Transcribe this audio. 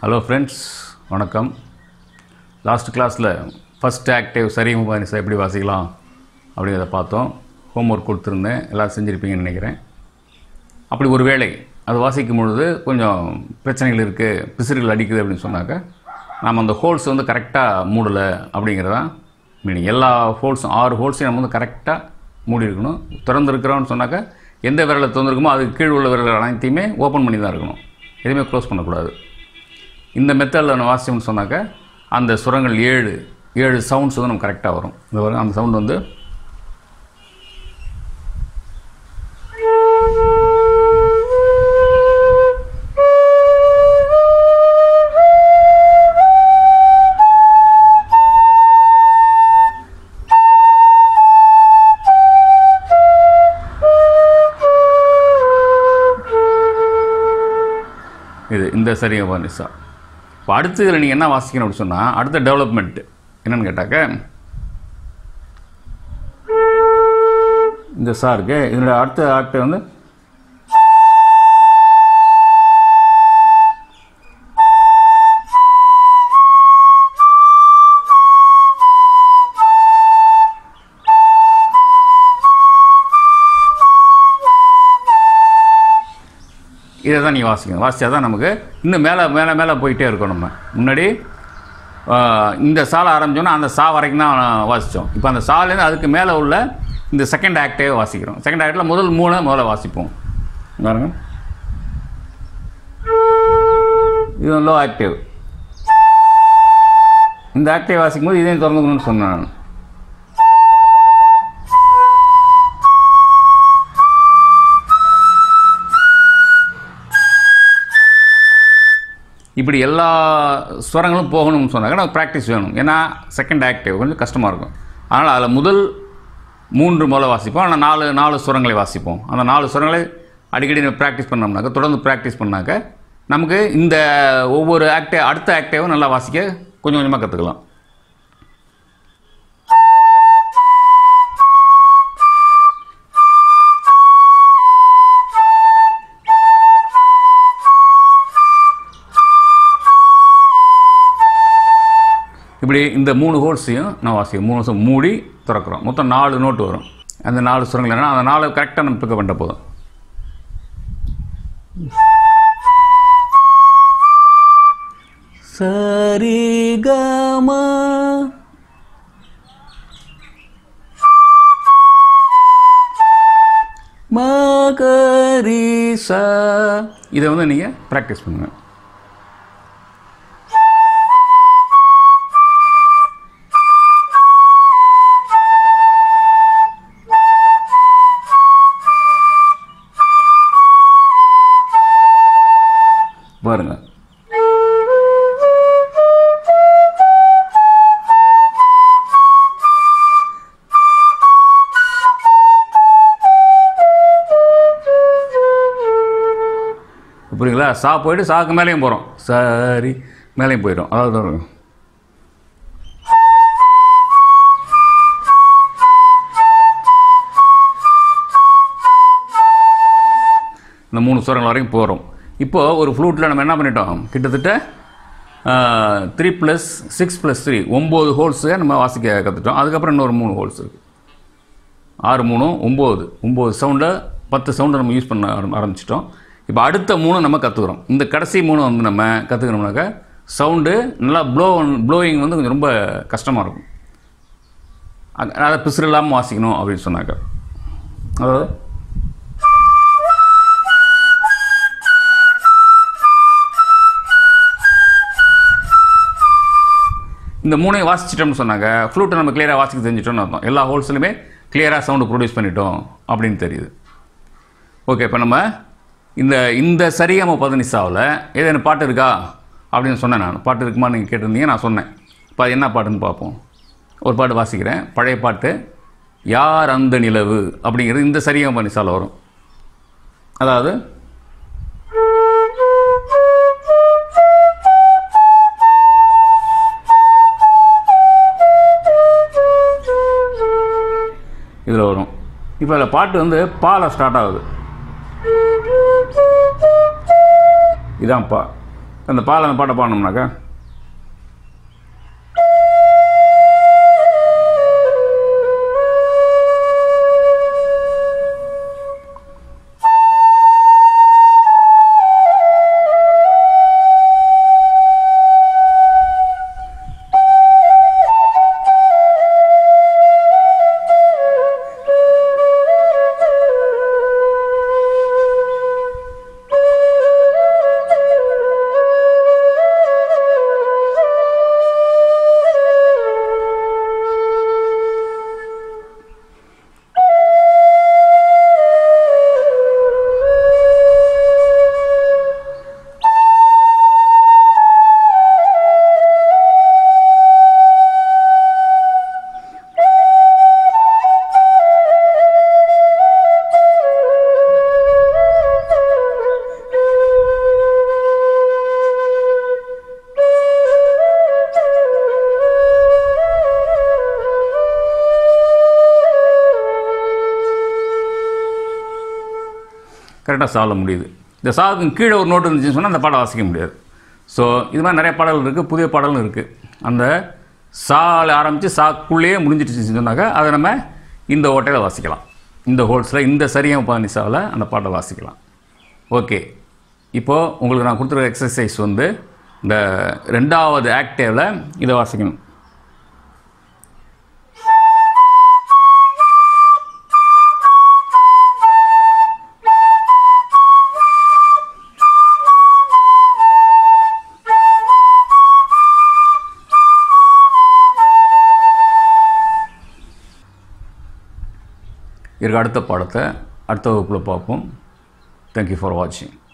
hello friends வணக்கம் last கிளாஸில் first active சரியும் பானிசா எப்படி வாசிக்கலாம் அப்படிங்கிறத பார்த்தோம் ஹோம்ஒர்க் கொடுத்துருந்தேன் எல்லாம் செஞ்சுருப்பீங்கன்னு நினைக்கிறேன் அப்படி ஒரு வேளை அது வாசிக்கும் பொழுது கொஞ்சம் பிரச்சனைகள் இருக்குது பிசிறுகள் அடிக்குது அப்படின்னு சொன்னாக்க நாம் அந்த ஹோல்ஸ் வந்து கரெக்டாக மூடலை அப்படிங்கிறதான் மீனிங் எல்லா ஹோல்ஸும் ஆறு ஹோல்ஸையும் நம்ம வந்து கரெக்டாக மூடி இருக்கணும் திறந்துருக்கிறோம்னு சொன்னாக்க எந்த விரலை திறந்துருக்குமோ அதுக்கு கீழ் உள்ள விரல்கள் அனைத்தையுமே ஓப்பன் பண்ணி தான் இருக்கணும் எதுவுமே க்ளோஸ் பண்ணக்கூடாது இந்த மெத்தடில் நம்ம வாசிச்சோம்னு சொன்னாக்க அந்த சுரங்கள் ஏழு ஏழு சவுண்ட்ஸ் வந்து நமக்கு கரெக்டாக வரும் இந்த வரும் அந்த சவுண்ட் வந்து இது இந்த சரியாக நிசா இப்போ அடுத்து இதில் நீங்கள் என்ன வாசிக்கணும் அப்படின்னு சொன்னால் அடுத்த டெவலப்மெண்ட் என்னன்னு கேட்டாக்க இந்த சா இருக்கு இதனுடைய அடுத்த ஆக்டை வந்து இதை தான் நீங்கள் வாசிக்கணும் வாசித்தா தான் நமக்கு இன்னும் மேலே மேலே மேலே போயிட்டே இருக்கோம் நம்ம முன்னாடி ஆஹ், இந்த சாலை ஆரம்பிச்சோன்னா அந்த சா வரைக்கும் தான் வாசித்தோம் இப்போ அந்த சாலேருந்து அதுக்கு மேலே உள்ள இந்த செகண்ட் ஆக்டே வாசிக்கிறோம் செகண்ட் ஆக்டில் முதல் மூணை முதல்ல வாசிப்போம் பாருங்க இது லோ ஆக்டிவ் இந்த ஆக்டிவ் வாசிக்கும் போது இதையும் திறந்துக்கணும்னு சொன்னேன் நான் இப்படி எல்லா ஸ்வரங்களும் போகணும்னு சொன்னாக்க நமக்கு ப்ராக்டிஸ் வேணும் ஏன்னா செகண்ட் ஆக்டிவ் கொஞ்சம் கஷ்டமாக இருக்கும் அதனால் அதில் முதல் மூன்று முதல்ல வாசிப்போம் ஆனால் நாலு நாலு சுரங்களை வாசிப்போம் அந்த நாலு சுரங்களை அடிக்கடி ப்ராக்டிஸ் பண்ணோம்னாக்க தொடர்ந்து ப்ராக்டிஸ் பண்ணாக்க நமக்கு இந்த ஒவ்வொரு ஆக்டிவ் அடுத்த ஆக்டிவும் நல்லா வாசிக்க கொஞ்சம் கொஞ்சமாக கற்றுக்கலாம் இப்படி இந்த மூணு ஹோல்ஸையும் நான் வாசிக்கிறேன் மூணு வருஷம் மூடி திறக்கிறோம் மொத்தம் நாலு நோட்டு வரும் அந்த நாலு சுரங்கள் என்ன அந்த நாலு கரெக்டாக நம்ம பிக்கப் பண்ணிட்ட போதும் சரி கமா மகரிசா இதை வந்து நீங்கள் ப்ராக்டிஸ் பண்ணுங்கள் பாருங்க புரியுங்களா சா போயிட்டு சாக்கு மேலேயும் போகிறோம் சரி மேலேயும் போயிடும் அதாவது ஒரு- இந்த மூணு சுரங்கள் வரைக்கும் போகிறோம் இப்போது ஒரு ஃப்ளூட்டில் நம்ம என்ன பண்ணிட்டோம் கிட்டத்தட்ட three plus six plus three ஒம்பது ஹோல்ஸை நம்ம வாசிக்க கற்றுட்டோம் அதுக்கப்புறம் இன்னொரு மூணு ஹோல்ஸ் இருக்குது ஆறு மூணும் ஒம்பது ஒம்பது சவுண்டை பத்து சவுண்டை நம்ம யூஸ் பண்ண ஆரம்- ஆரம்பிச்சிட்டோம் இப்போ அடுத்த மூணு நம்ம கற்றுக்குறோம் இந்த கடைசி மூணு வந்து நம்ம கற்றுக்கணும்னாக்க சவுண்டு நல்லா ப்ளோ ப்ளோயிங் வந்து கொஞ்சம் ரொம்ப கஷ்டமாக இருக்கும் அ- அதை பிசுறு இல்லாமல் வாசிக்கணும் அப்படின்னு சொன்னாக்க அதாவது இந்த மூணையும் வாசிச்சிட்டோம்னு சொன்னாங்க ஃப்ளூட்டை நம்ம கிளியராக வாசிக்க தெரிஞ்சிட்டோம்னு அர்த்தம் எல்லா ஹோல்ஸ்லையுமே கிளியராக சவுண்டு ப்ரொடியூஸ் பண்ணிட்டோம் அப்படின்னு தெரியுது ஓகே இப்போ நம்ம இந்த இந்த சரியாம பதனிசாவில் ஏதேனும் பாட்டு இருக்கா அப்படின்னு சொன்னேன் நான் பாட்டு இருக்குமா நீங்கள் கேட்டிருந்தீங்க நான் சொன்னேன் இப்போ அது என்ன பாட்டுன்னு பார்ப்போம் ஒரு பாட்டு வாசிக்கிறேன் பழைய பாட்டு யார் அந்த நிலவு அப்படிங்கிறது இந்த சரியாம பதனிசாவில் வரும் அதாவது இதில் வரும் இப்போ அதில் பாட்டு வந்து பால ஸ்டார்ட் ஆகுது இதான் பா அந்த பால் அந்த பாட்டை பாடணும்னாக்கா கரெக்டாக சால முடியுது இந்த சாவுக்கு கீழே ஒரு நோட்டு இருந்துச்சுன்னு சொன்னால் அந்த பாடம் வாசிக்க முடியாது ஸோ இது மாதிரி நிறைய பாடல்கள் இருக்குது புதிய பாடலும் இருக்குது அந்த சால ஆரம்பித்து சாக்குள்ளேயே முடிஞ்சிட்டுச்சுன்னு சொன்னாக்கா அதை நம்ம இந்த ஓட்டையில் வாசிக்கலாம் இந்த ஹோல்ஸில் இந்த சரியாக பானிசாவில் அந்த பாட்டை வாசிக்கலாம் ஓகே இப்போது உங்களுக்கு நான் கொடுத்துருக்க எக்ஸசைஸ் வந்து இந்த ரெண்டாவது ஆக்டேவில் இதை வாசிக்கணும் இருக்க அடுத்த பாடத்தை அடுத்த வகுப்பில் பார்ப்போம் தேங்க்யூ ஃபார் வாட்சிங்